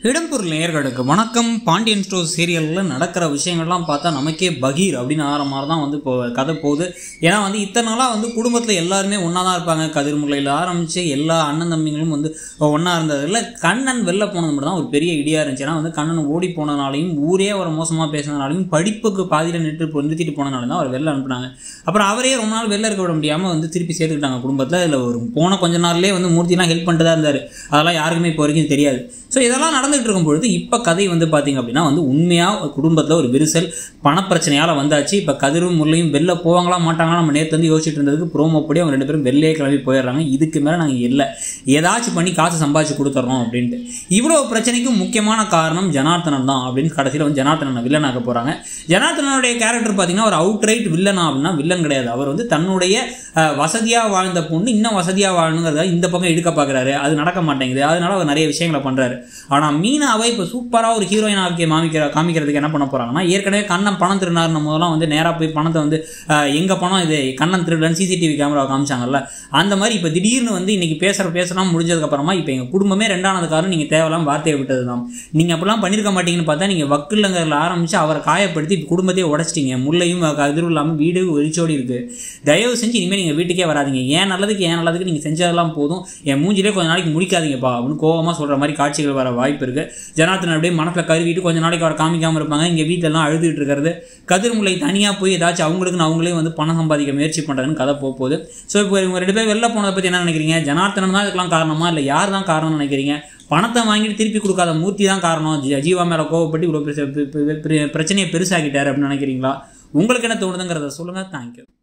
இடம்பொருள் நேயர்களுக்கு வணக்கம் பாண்டியன் ஸ்டோர் சீரியலில் நடக்கிற விஷயங்கள்லாம் பார்த்தா நமக்கே பகீர் அப்படின்னு ஆகிற மாதிரி தான் வந்து இப்போ கதை போகுது ஏன்னா வந்து இத்தனை நாளாக வந்து குடும்பத்தில் எல்லாருமே ஒன்றா தான் இருப்பாங்க கதிர்முலையில் ஆரம்பித்து எல்லா அண்ணன் தம்பிங்களும் வந்து ஒன்றா இருந்ததில் கண்ணன் வெளில போனது மட்டும் தான் ஒரு பெரிய இடியாக இருந்துச்சு ஏன்னா வந்து கண்ணன் ஓடி போனதுனாலையும் ஊரே அவரை மோசமாக பேசினதுனாலையும் படிப்புக்கு பாதியில் நின்று இப்போ நிறுத்திட்டு போனதுனால தான் அவர் வெளில அனுப்புனாங்க அப்புறம் அவரே ரொம்ப நாள் வெளில இருக்க விட முடியாமல் வந்து திருப்பி சேர்த்துக்கிட்டாங்க குடும்பத்தில் இதில் ஒரு போன கொஞ்ச நாள்லேயே வந்து மூர்த்திலாம் ஹெல்ப் பண்ணிட்டு தான் இருந்தார் அதெல்லாம் யாருக்குமே இப்போ வரைக்கும் தெரியாது ஸோ இதெல்லாம் நடந்துகிட்டு இருக்கும் பொழுது இப்போ கதை வந்து பார்த்தீங்க அப்படின்னா வந்து உண்மையாக குடும்பத்தில் ஒரு விரிசல் பணப்பிரச்சனையால் வந்தாச்சு இப்போ கதிரும் முல்லையும் வெளில போவாங்களா மாட்டாங்களா நம்ம நேற்று வந்து யோசிச்சுட்டு இருந்ததுக்கு ப்ரோமோ படி அவங்க ரெண்டு பேரும் வெளிலே கிளம்பி போயிடுறாங்க இதுக்கு மேலே நாங்கள் இல்லை ஏதாச்சும் பண்ணி காசு சம்பாதிச்சு கொடுத்துட்றோம் அப்படின்ட்டு இவ்வளோ பிரச்சனைக்கும் முக்கியமான காரணம் ஜனார்த்தனன் தான் அப்படின்னு கடைசியில் வந்து ஜனார்த்தனனை வில்லனாக்க போகிறாங்க ஜனார்த்தனனுடைய கேரக்டர் பார்த்தீங்கன்னா ஒரு அவுட் ரைட் வில்லனா அப்படின்னா வில்லன் கிடையாது அவர் வந்து தன்னுடைய வசதியாக வாழ்ந்த பொண்ணு இன்னும் வசதியாக வாழணுங்கிறத இந்த பக்கம் எடுக்க பார்க்குறாரு அது நடக்க மாட்டேங்குது அதனால அவர் நிறைய விஷயங்களை பண்ணுறாரு ஆனால் மீனாவை இப்போ சூப்பராக ஒரு ஹீரோயின் ஆக்கி காமிக்கிற காமிக்கிறதுக்கு என்ன பண்ண போகிறாங்கன்னா ஏற்கனவே கண்ணன் பணம் திருநாருன போதெல்லாம் வந்து நேராக போய் பணத்தை வந்து எங்கள் பணம் இது கண்ணன் திருடன் சிசிடிவி கேமரா காமிச்சாங்கல்ல அந்த மாதிரி இப்போ திடீர்னு வந்து இன்னைக்கு பேசுகிற பேசலாம் முடிஞ்சதுக்கப்புறமா இப்போ எங்கள் குடும்பமே ரெண்டானது காரணம் நீங்கள் தேவையில்லாம் வார்த்தையை விட்டது தான் நீங்கள் அப்படிலாம் பண்ணியிருக்க மாட்டீங்கன்னு பார்த்தா நீங்கள் வக்கில்லங்கிறதுல ஆரம்பித்து அவரை காயப்படுத்தி இப்போ குடும்பத்தையே உடச்சிட்டீங்க முள்ளையும் கதிரும் இல்லாமல் வீடு வெறிச்சோடி இருக்குது தயவு செஞ்சு இனிமேல் நீங்கள் வீட்டுக்கே வராதிங்க ஏன் நல்லதுக்கு ஏன் நல்லதுக்கு நீங்கள் செஞ்சதெல்லாம் போதும் என் மூஞ்சிலே கொஞ்ச நாளைக்கு முடிக்காதீங்கப்பா அப்படின்னு கோவமாக சொல்கிற மாதிரி காட்சிகள் வர வாய்ப்பு இருக்குது ஜனார்த்தன் அப்படியே மனசில் கருவிட்டு கொஞ்ச நாளைக்கு அவரை காமிக்காமல் இருப்பாங்க இங்கே வீட்டிலலாம் அழுதுகிட்டு இருக்கிறது கதிர்முலை தனியாக போய் ஏதாச்சும் அவங்களுக்குன்னு அவங்களே வந்து பணம் சம்பாதிக்க முயற்சி பண்ணுறதுன்னு கதை போக போகுது ஸோ இப்போ இவங்க ரெண்டு பேர் வெளில போனதை பற்றி என்ன நினைக்கிறீங்க ஜனார்த்தனன் தான் இதுக்கெல்லாம் காரணமா இல்லை யார் தான் காரணம்னு நினைக்கிறீங்க பணத்தை வாங்கிட்டு திருப்பி கொடுக்காத மூர்த்தி தான் காரணம் ஜி- ஜீவா மேலே கோவப்பட்டு இவ்வளோ பிரச்சனையை பெருசாக்கிட்டார் அப்படின்னு நினைக்கிறீங்களா உங்களுக்கு என்ன தோணுதுங்கிறத சொல்லுங்கள் தேங்க்யூ